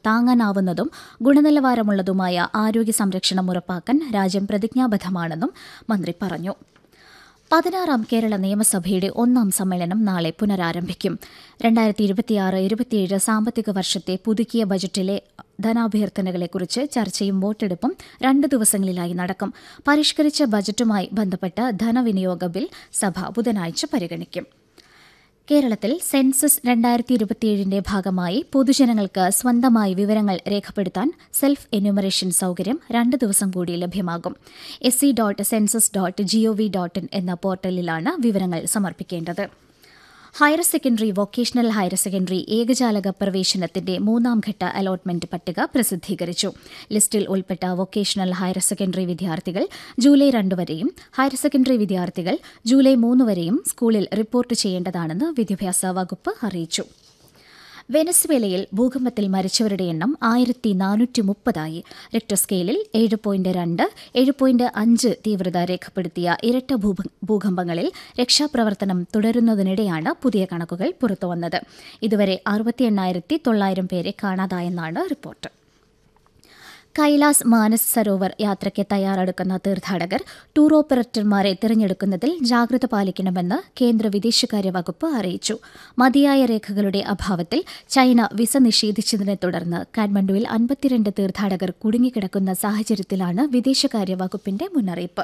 താങ്ങാനാവുന്നതും ഗുണനിലവാരമുള്ളതുമായ ആരോഗ്യ സംരക്ഷണം ഉറപ്പാക്കാൻ രാജ്യം പ്രതിജ്ഞാബദ്ധമാണെന്നും മന്ത്രി പറഞ്ഞു പതിനാറാം കേരള നിയമസഭയുടെ ഒന്നാം സമ്മേളനം നാളെ പുനരാരംഭിക്കും രണ്ടായിരത്തി ഇരുപത്തിയാറ് ഇരുപത്തിയേഴ് സാമ്പത്തിക വർഷത്തെ പുതുക്കിയ ബജറ്റിലെ ധനാഭ്യർത്ഥനകളെക്കുറിച്ച് ചർച്ചയും വോട്ടെടുപ്പും രണ്ട് ദിവസങ്ങളിലായി നടക്കും പരിഷ്കരിച്ച ബജറ്റുമായി ബന്ധപ്പെട്ട ധനവിനിയോഗ ബിൽ സഭ ബുധനാഴ്ച പരിഗണിക്കും കേരളത്തിൽ സെൻസസ് രണ്ടായിരത്തി ഇരുപത്തിയേഴിന്റെ ഭാഗമായി പൊതുജനങ്ങൾക്ക് സ്വന്തമായി വിവരങ്ങൾ രേഖപ്പെടുത്താൻ സെൽഫ് എന്യൂമറേഷൻ സൌകര്യം രണ്ട് ദിവസം കൂടി ലഭ്യമാകും S C dot census dot G O V dot in എന്ന പോർട്ടലിലാണ് വിവരങ്ങൾ സമർപ്പിക്കേണ്ടത് higher secondary vocational higher secondary ഏകജാലക പ്രവേശനത്തിന്റെ മൂന്നാം ഘട്ട അലോട്ട്മെന്റ് പട്ടിക പ്രസിദ്ധീകരിച്ചു ലിസ്റ്റിൽ ഉൾപ്പെട്ട വൊക്കേഷണൽ ഹയർ സെക്കൻഡറി വിദ്യാർത്ഥികൾ ജൂലൈ രണ്ട് വരെയും ഹയർ സെക്കൻഡറി വിദ്യാർത്ഥികൾ ജൂലൈ മൂന്ന് വരെയും സ്കൂളിൽ റിപ്പോർട്ട് ചെയ്യേണ്ടതാണെന്ന് വിദ്യാഭ്യാസ വകുപ്പ് അറിയിച്ചു വെനസ്വേലയിൽ ഭൂകമ്പത്തിൽ മരിച്ചവരുടെ എണ്ണം ആയിരത്തി നാനൂറ്റി മുപ്പതായി റിക്ടർ സ്കെയിലിൽ ഏഴ് പോയിന്റ് രണ്ട് ഏഴ് പോയിന്റ് അഞ്ച് തീവ്രത രേഖപ്പെടുത്തിയ ഇരട്ട ഭൂഭ- ഭൂകമ്പങ്ങളിൽ രക്ഷാപ്രവർത്തനം തുടരുന്നതിനിടെയാണ് പുതിയ കണക്കുകൾ പുറത്തുവന്നത് ഇതുവരെ അറുപത്തി എണ്ണായിരത്തി തൊള്ളായിരം പേരെ കാണാതായെന്നാണ് റിപ്പോർട്ട് കൈലാസ് മാനസ് സരോവർ യാത്രയ്ക്ക് തയ്യാറെടുക്കുന്ന തീർത്ഥാടകർ ടൂർ ഓപ്പറേറ്റർമാരെ തിരഞ്ഞെടുക്കുന്നതിൽ ജാഗ്രത പാലിക്കണമെന്ന് കേന്ദ്ര വിദേശകാര്യ വകുപ്പ് അറിയിച്ചു മതിയായ രേഖകളുടെ അഭാവത്തിൽ ചൈന വിസ നിഷേധിച്ചതിനെ തുടർന്ന് കാഠ്മണ്ഡുവിൽ അൻപത്തിരണ്ട് തീർത്ഥാടകർ കുടുങ്ങിക്കിടക്കുന്ന സാഹചര്യത്തിലാണ് വിദേശകാര്യ വകുപ്പിന്റെ മുന്നറിയിപ്പ്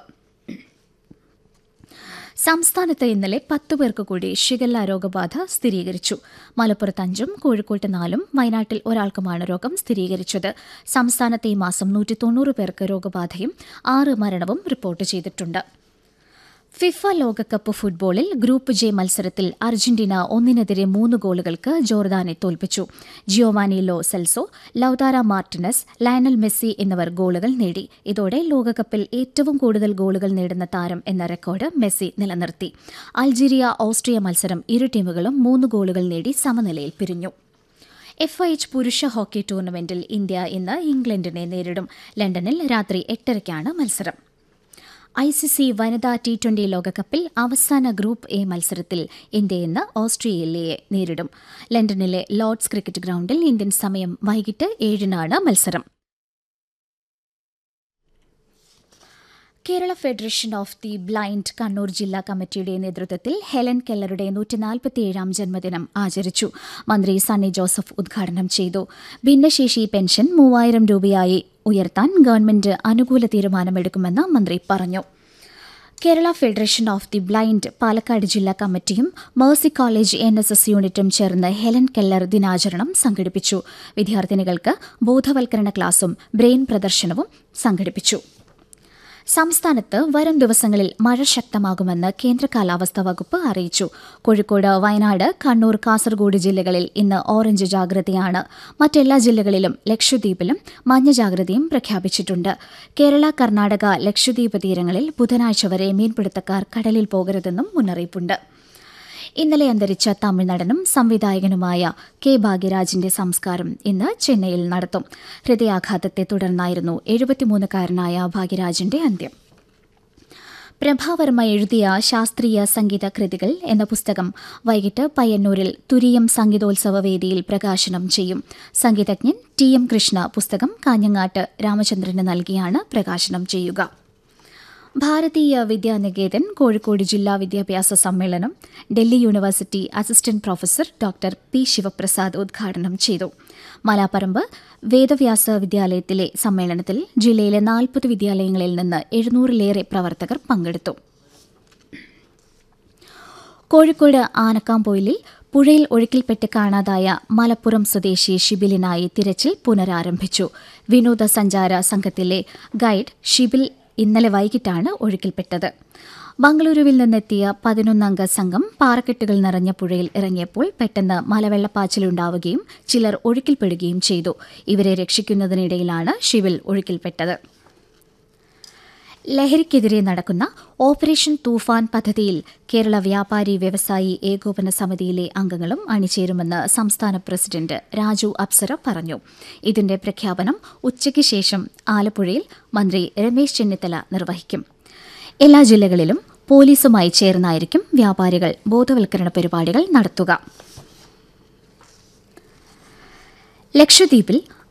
സംസ്ഥാനത്ത് ഇന്നലെ പത്ത് പേർക്ക് കൂടി ഷിഗല്ല രോഗബാധ സ്ഥിരീകരിച്ചു മലപ്പുറത്ത് അഞ്ചും കോഴിക്കോട്ട് നാലും വയനാട്ടിൽ ഒരാൾക്കുമാണ് രോഗം സ്ഥിരീകരിച്ചത് സംസ്ഥാനത്ത് ഈ മാസം നൂറ്റി തൊണ്ണൂറ് പേർക്ക് രോഗബാധയും ആറ് മരണവും റിപ്പോർട്ട് ചെയ്തിട്ടുണ്ട് ഫിഫ ലോകകപ്പ് ഫുട്ബോളിൽ ഗ്രൂപ്പ് ജെ മത്സരത്തിൽ അർജന്റീന ഒന്നിനെതിരെ മൂന്ന് ഗോളുകൾക്ക് ജോർദാനെ തോൽപ്പിച്ചു Giovani Lo Celso Lautaro Martinez Lionel Messi എന്നിവർ ഗോളുകൾ നേടി ഇതോടെ ലോകകപ്പിൽ ഏറ്റവും കൂടുതൽ ഗോളുകൾ നേടുന്ന താരം എന്ന റെക്കോർഡ് മെസ്സി നിലനിർത്തി അൾജീരിയ ഓസ്ട്രിയ മത്സരം ഇരു ടീമുകളും മൂന്ന് ഗോളുകൾ നേടി സമനിലയിൽ പിരിഞ്ഞു എഫ് ഐ എച്ച് പുരുഷ ഹോക്കി ടൂർണമെന്റിൽ ഇന്ത്യ ഇന്ന് ഇംഗ്ലണ്ടിനെ നേരിടും ലണ്ടനിൽ രാത്രി എട്ടരയ്ക്കാണ് മത്സരം ഐ സി സി വനിതാ ടി ട്വന്റി ലോകകപ്പിൽ അവസാന ഗ്രൂപ്പ് എ മത്സരത്തിൽ ഇന്ത്യ ഇന്ന് ഓസ്ട്രേലിയയെ നേരിടും ലണ്ടനിലെ ലോർഡ്സ് ക്രിക്കറ്റ് ഗ്രൌണ്ടിൽ ഇന്ത്യൻ സമയം വൈകിട്ട് ഏഴിനാണ് മത്സരം Kerala federation of the blind Kannur ജില്ലാ കമ്മിറ്റിയുടെ നേതൃത്വത്തിൽ ഹെലൻ കെല്ലറുടെ നൂറ്റിനാൽപ്പത്തിയേഴാം ജന്മദിനം ആചരിച്ചു മന്ത്രി സണ്ണി ജോസഫ് ഉദ്ഘാടനം ചെയ്തു ഭിന്നശേഷി പെൻഷൻ മൂവായിരം രൂപയായി ഉയർത്താൻ ഗവൺമെന്റ് അനുകൂല തീരുമാനമെടുക്കുമെന്ന് മന്ത്രി പറഞ്ഞു Kerala federation of the blind Palakkad ജില്ലാ കമ്മിറ്റിയും Mercy college N S S യൂണിറ്റും ചേർന്ന് ഹെലൻ കെല്ലർ ദിനാചരണം സംഘടിപ്പിച്ചു വിദ്യാർത്ഥിനികൾക്ക് ബോധവൽക്കരണ ക്ലാസും ബ്രെയിൻ പ്രദർശനവും സംഘടിപ്പിച്ചു സംസ്ഥാനത്ത് വരും ദിവസങ്ങളിൽ മഴ ശക്തമാകുമെന്ന് കേന്ദ്ര കാലാവസ്ഥാ വകുപ്പ് അറിയിച്ചു കോഴിക്കോട് വയനാട് കണ്ണൂർ കാസർഗോഡ് ജില്ലകളിൽ ഇന്ന് ഓറഞ്ച് ജാഗ്രതയാണ് മറ്റെല്ലാ ജില്ലകളിലും ലക്ഷദ്വീപിലും മഞ്ഞ ജാഗ്രതയും പ്രഖ്യാപിച്ചിട്ടുണ്ട് കേരള കർണാടക ലക്ഷദ്വീപ് തീരങ്ങളിൽ ബുധനാഴ്ച വരെ മീൻപിടുത്തക്കാർ കടലിൽ പോകരുതെന്നും മുന്നറിയിപ്പുണ്ട് ഇന്നലെ അന്തരിച്ച തമിഴ്നടനും സംവിധായകനുമായ കെ ഭാഗ്യരാജിന്റെ സംസ്കാരം ഇന്ന് ചെന്നൈയിൽ നടത്തും ഹൃദയാഘാതത്തെ തുടർന്നായിരുന്നു എഴുപത്തിമൂന്നുകാരനായ ഭാഗ്യരാജിന്റെ അന്ത്യം പ്രഭാവർമ്മ എഴുതിയ ശാസ്ത്രീയ സംഗീത കൃതികൾ എന്ന പുസ്തകം വൈകിട്ട് പയ്യന്നൂരിൽ തുരിയം സംഗീതോത്സവ വേദിയിൽ പ്രകാശനം ചെയ്യും സംഗീതജ്ഞൻ ടി എം കൃഷ്ണ പുസ്തകം കാഞ്ഞങ്ങാട്ട് രാമചന്ദ്രന് നൽകിയാണ് പ്രകാശനം ചെയ്യുക ഭാരതീയ വിദ്യാനികേതൻ കോഴിക്കോട് ജില്ലാ വിദ്യാഭ്യാസ സമ്മേളനം Delhi university assistant professor doctor P Sivaprasad ഉദ്ഘാടനം ചെയ്തു മലാപ്പറമ്പ് വേദവ്യാസ വിദ്യാലയത്തിലെ സമ്മേളനത്തിൽ ജില്ലയിലെ നാൽപ്പത് വിദ്യാലയങ്ങളിൽ നിന്ന് എഴുന്നൂറിലേറെ പ്രവർത്തകർ പങ്കെടുത്തു കോഴിക്കോട് ആനക്കാംപൊയിലിൽ പുഴയിൽ ഒഴുക്കിൽപ്പെട്ട് കാണാതായ മലപ്പുറം സ്വദേശി ഷിബിലിനായി തിരച്ചിൽ പുനരാരംഭിച്ചു വിനോദസഞ്ചാര സംഘത്തിലെ ഗൈഡ് ഷിബിൽ ഇന്നലെ വൈകിട്ടാണ് ഒഴുക്കിൽപ്പെട്ടത് ബംഗളൂരുവിൽ നിന്നെത്തിയ പതിനൊന്നംഗ സംഘം പാറക്കെട്ടുകൾ നിറഞ്ഞ പുഴയിൽ ഇറങ്ങിയപ്പോൾ പെട്ടെന്ന് മലവെള്ളപ്പാച്ചിലുണ്ടാവുകയും ചിലർ ഒഴുക്കിൽപ്പെടുകയും ചെയ്തു ഇവരെ രക്ഷിക്കുന്നതിനിടയിലാണ് ഷിബിൽ ഒഴുക്കിൽപ്പെട്ടത് ലഹരിക്കെതിരെ നടക്കുന്ന ഓപ്പറേഷൻ തൂഫാൻ പദ്ധതിയിൽ കേരള വ്യാപാരി വ്യവസായി ഏകോപന സമിതിയിലെ അംഗങ്ങളും അണിചേരുമെന്ന് സംസ്ഥാന പ്രസിഡന്റ് രാജു അപ്സര പറഞ്ഞു ഇതിന്റെ പ്രഖ്യാപനം ഉച്ചയ്ക്ക് ശേഷം ആലപ്പുഴയിൽ മന്ത്രി രമേശ് ചെന്നിത്തല നിർവഹിക്കും എല്ലാ ജില്ലകളിലും പോലീസുമായി ചേർന്നായിരിക്കും വ്യാപാരികൾ ബോധവൽക്കരണ പരിപാടികൾ നടത്തുക ലക്ഷദ്വീപിൽ